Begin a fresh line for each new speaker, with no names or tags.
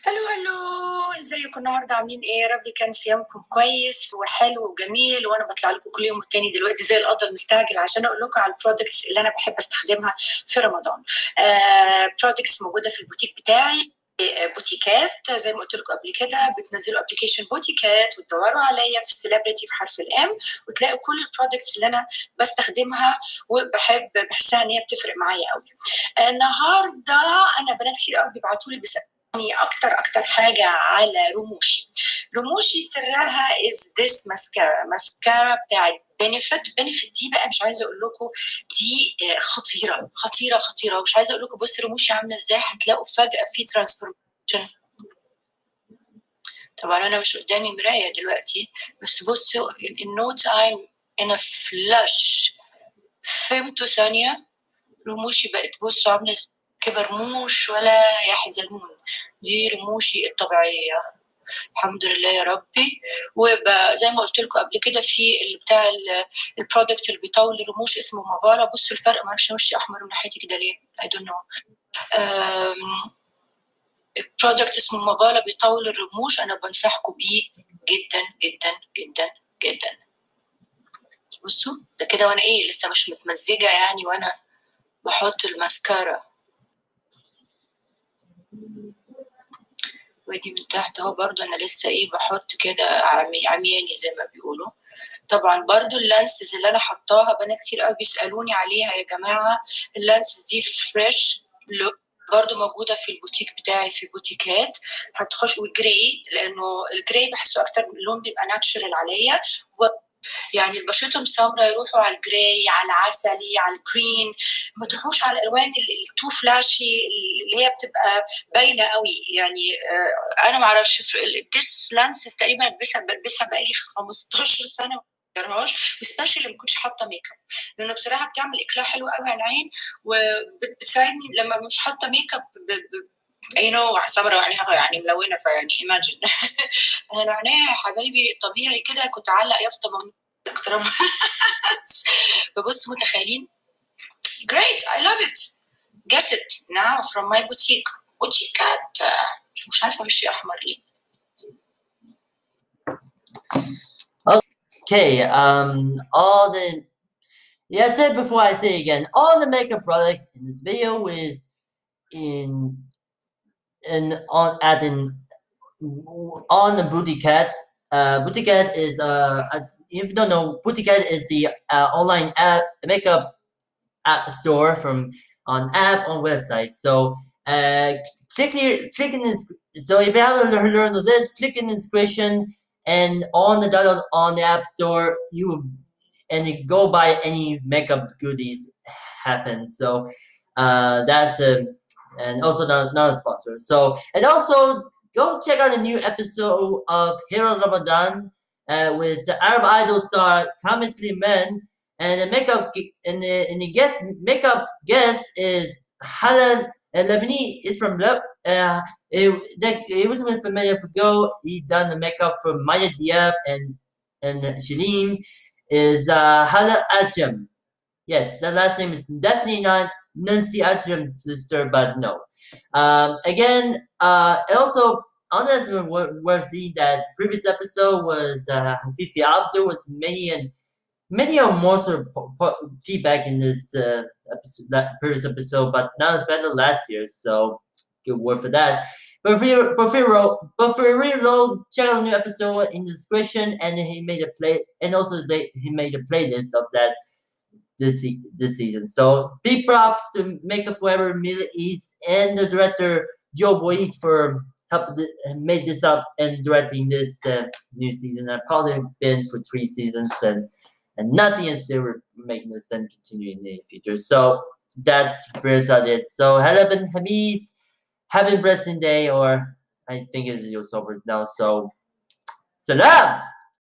هلو هلو ازيكم النهارده عاملين ايه يا رب كان صيامكم كويس وحلو وجميل وانا بطلع لكم كل يوم والتاني دلوقتي زي القطر المستعجل عشان اقول لكم على البرودكتس اللي انا بحب استخدمها في رمضان برودكتس موجوده في البوتيك بتاعي بوتيكات زي ما قلت لكم قبل كده بتنزلوا ابلكيشن بوتيكات وتدوروا عليا في السليبرتي في حرف الام وتلاقوا كل البرودكتس اللي انا بستخدمها وبحب بحسها ان هي بتفرق معايا قوي النهارده انا بنات كتير قوي بيبعتوا لي بيسالوني اكتر اكتر حاجه على رموشي رموشي سرها از ذس ماسكارا ماسكارا بتاعت بنفيت بنفيت دي بقى مش عايزه اقول لكم دي خطيره خطيره خطيره ومش عايزه اقول لكم بص رموشي عامله ازاي هتلاقوا فجاه في ترانسفورميشن طبعا انا مش قدامي مرايه دلوقتي بس بصوا النو تايم ان فلاش فهمتوا ثانيه رموشي بقت بصوا عامله كبرموش ولا يحزنون دي رموشي الطبيعيه الحمد لله يا ربي وزي ما قلت لكم قبل كده في بتاع البرودكت اللي بيطول الرموش اسمه مافالا بصوا الفرق معرفش وشي احمر من ناحيتي كده ليه اي دونت نو البرودكت اسمه مافالا بيطول الرموش انا بنصحكم بيه جدا جدا جدا جدا بصوا ده كده وانا ايه لسه مش متمزجه يعني وانا بحط الماسكارا ودي من تحت اهو برضو انا لسه ايه بحط كده عمي عمياني زي ما بيقولوا طبعا برضو اللانسز اللي انا حطاها بنات كتير قوي بيسالوني عليها يا جماعه اللانسز دي فريش لوك برضو موجودة في البوتيك بتاعي في بوتيكات هتخش وجراي لأنه الجراي بحسه أكتر من لون بيبقى ناتشرال عليا و يعني البشرتهم سمراء يروحوا على الجراي على العسلي على الجرين ما تروحوش على الالوان التو فلاشي اللي هي بتبقى باينه قوي يعني انا ما اعرفش الديس لانسز تقريبا بلبسها بلبسها بقالي 15 سنه بغيرهاش سبيشالي ما كنتش حاطه ميك اب لانه بصراحه بتعمل اقلاع حلو قوي على العين وبتساعدني لما مش حاطه ميك اب اي نو سمرة وعينيها يعني ملونه فيعني ايماجن انا لو عينيها يا حبايبي طبيعي كده كنت اعلق يافطه من اكتر فبص متخيلين great I love it get it now from my boutique بوتيكات مش عارفه وشي احمر ليه
Okay, um, all the yeah, I said before I say it again, all the makeup products in this video is in in on at in on the Boutiquette. Uh, Boutiquette is uh, if you don't know, Boutiquette is the uh, online app makeup app store from on app on website. So uh, click here, click in this. So if you haven't learned learned of this, click in the description and on the download on the app store you and you go buy any makeup goodies happen so uh that's a and also not, not a sponsor so and also go check out a new episode of hero ramadan uh, with the arab idol star kamis liman and the makeup and the, and the guest makeup guest is halal and Lebanese is from Leb. Uh, it, that, it was with familiar for Go. He done the makeup for Maya Diab and and Shalene is uh, Hala Ajam. Yes, that last name is definitely not Nancy Ajam's sister, but no. Um, again, uh, also on this worthy that previous episode was uh, Hafifi Abdul was many and many of more sort of feedback in this uh, episode, that previous episode, but not as bad as last year. So good word for that. But for but for but for real, check out the new episode in the description, and he made a play, and also he made a playlist of that this this season. So big props to Makeup Weber, Middle East, and the director Joe Boyd for help made this up and directing this uh, new season. I've probably been for three seasons and and nothing is still making this and continuing in the future. So that's pretty much it. So hello Ben Hamis, happy blessing day, or I think it is over now. So salam.